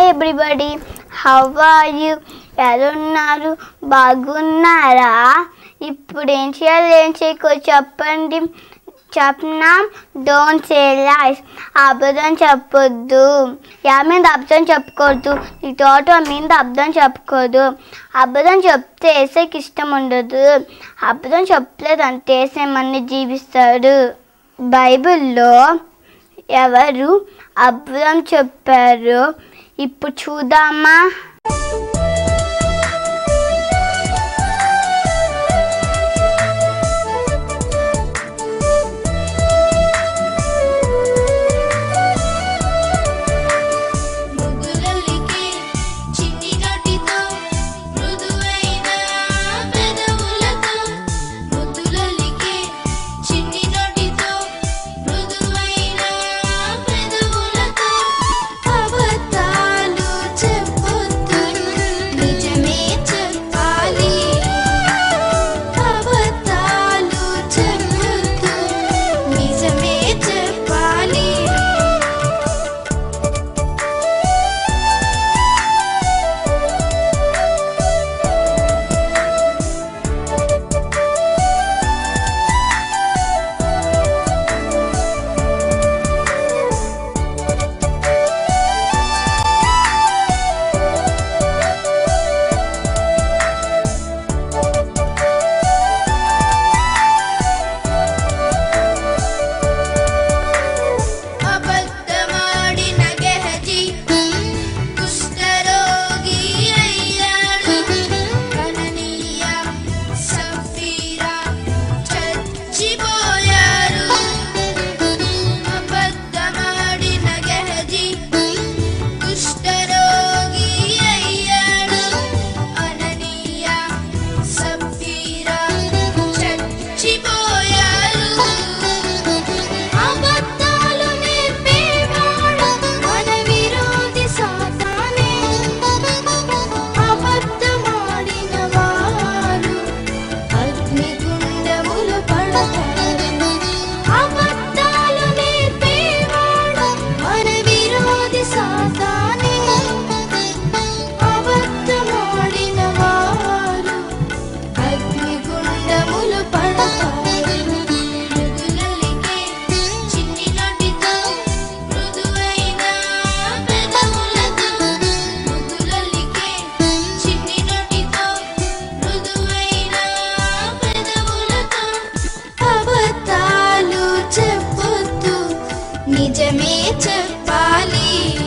everybody how are you ఎవరున్నారు బాగున్నారా ఇప్పుడు ఏం చేయాలి ఏం చేయకో చెప్పండి చెప్పనాం డోంట్ సే లైస్ అబద్ధం చెప్పొద్దు యా మీద అబద్ధం చెప్పకూడదు నీ తోట మీద అబద్ధం చెప్పకూడదు అబద్ధం చెప్తే ఏసైకి ఇష్టం ఉండదు అబద్ధం చెప్పలేదంటే ఏసై మన జీవిస్తాడు బైబిల్లో ఎవరు అబద్ధం చెప్పారు ఇప్పుడు చూద్దామా ముద్దులల్లికి చిన్ని నోటితో మృదువైన పెదవులతో ముద్దులల్లికి చిన్ని నోటితో మృదువైన పెదవులతో అబద్ధాలు చెప్పొద్దు నిజమే చెప్పాలి అబద్ధాలు చెప్పొద్దు నిజమే చెప్పాలి అబద్ధమాడిన గెహజీ కుష్ఠరోగి అయ్యాడు కననీయ సఫీరా చచ్చిపోయారు అబద్ధమాడిన గెహజీ కుష్ఠరోగి అయ్యాడు అననీయ సఫీరా చచ్చిపోయారు అబద్ధాలు నేర్పేవాడు మన విరోధి సాతానే అబద్ధమాడిన వారు అగ్నిగుండములు పడతారు అబద్ధాలు నేర్పేవాడు మన విరోధి సాతానే అబద్ధమాడిన వారు అగ్నిగుండములు పడతారు మృదులలికే చిన్ని నోటితో మృదువైన పెదవులతో మృదులలికే చిన్ని నోటితో మృదువైన పెదవులతో అబద్ధాలు చెప్పొద్దు నిజమే చెప్పాలి